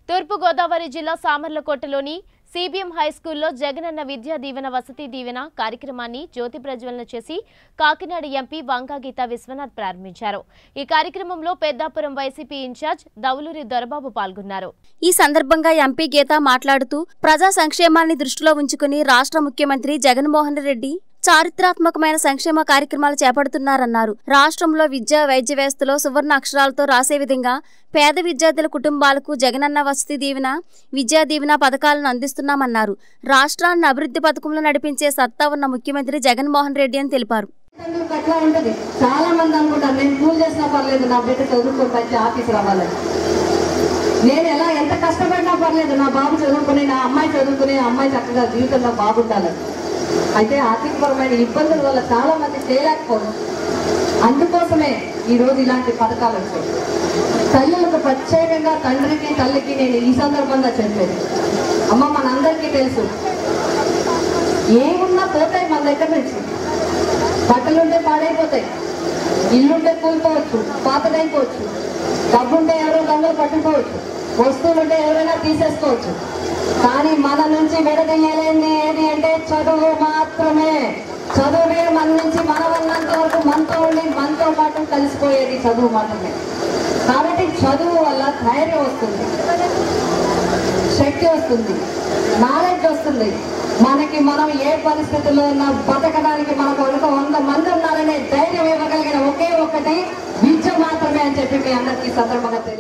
తూర్పుగోదావరి జిల్లా సామర్లకోటలోని CBM high స్కూల్లో జగనన్న విద్యా దీవెన వసతి దీవెన కార్యక్రమాన్ని జ్యోతి ప్రజ్వలన చేసి కాకినాడ ఎంపీ వంకాగీత విశ్వనాథ్ ప్రారంభించారు ఈ కార్యక్రమంలో పెద్దాపురం వైసీపీ ఇన్ఛార్జ్ దౌలూరి దొరబాబు పాల్గొన్నారు ఈ సందర్భంగా ఎంపీ గీత మాట్లాడుతూ ప్రజా సంక్షేమాన్ని దృష్టిలో ఉంచుకుని రాష్ట్ర ముఖ్యమంత్రి జగన్మోహన్ రెడ్డి చారిత్రాత్మకమైన సంక్షేమ కార్యక్రమాలు చేపడుతున్నారన్నారు రాష్ట్రంలో విద్యా వైద్య వ్యవస్థలో సువర్ణ అక్షరాలతో రాసే విధంగా పేద విద్యార్థుల కుటుంబాలకు జగనన్న వసతి దీవెన విద్యా దీవెన పథకాలను అందిస్తున్నామన్నారు రాష్ట్రాన్ని అభివృద్ధి పథకంలో నడిపించే సత్తా ఉన్న ముఖ్యమంత్రి జగన్మోహన్ రెడ్డి అని తెలిపారు తల్లిదండ్రులకు అట్లా ఉంటది చాలా మంది అనుకుంటారు నేను పూజ చేసినా పర్లేదు నా బిడ్డ చదువుకొని మంచి ఆఫీసర్ అవ్వాలని నేను ఎలా ఎంత కష్టపడినా పర్లేదు నా బాబు చదువుకుని నా అమ్మాయి చదువుకుని ఆ అమ్మాయి చక్కగా జీవితంలో బాగుండాలని అయితే ఆర్థికపరమైన ఇబ్బందుల వల్ల చాలా మంది చేయలేకపోవడం అందుకోసమే ఈ రోజు ఇలాంటి పథకాలు వచ్చాయి తల్లులకు ప్రత్యేకంగా తండ్రికి తల్లికి నేను ఈ సందర్భంగా చెప్పేది అమ్మ మనందరికీ తెలుసు ఏమున్నా పోతాయి మన దగ్గర నుంచి బట్టలుంటే పాడైపోతాయి ఇల్లుంటే కూలిపోవచ్చు పాతదైపోవచ్చు డబ్బుంటే ఎవరో దొంగలు పట్టుకోవచ్చు వస్తువులుంటే ఎవరైనా తీసేసుకోవచ్చు కానీ మన నుంచి విడదీయలేంది ఏది అంటే చదువు మాత్రమే చదువునే మన నుంచి మన ఉన్నంత వరకు మనతో ఉండి మనతో పాటు కలిసిపోయేది చదువు మాత్రమే కాబట్టి చదువు వల్ల ధైర్యం వస్తుంది శక్తి వస్తుంది నాలెడ్జ్ వస్తుంది మనకి మనం ఏ పరిస్థితుల్లో ఉన్న బతకడానికి మనకు ఒక వంద మంది ఉన్నారనే ధైర్యం ఇవ్వగలిగిన ఒకే ఒక్కటి విద్య మాత్రమే అని చెప్పి మీ అందరికీ ఈ సందర్భంగా తెలియ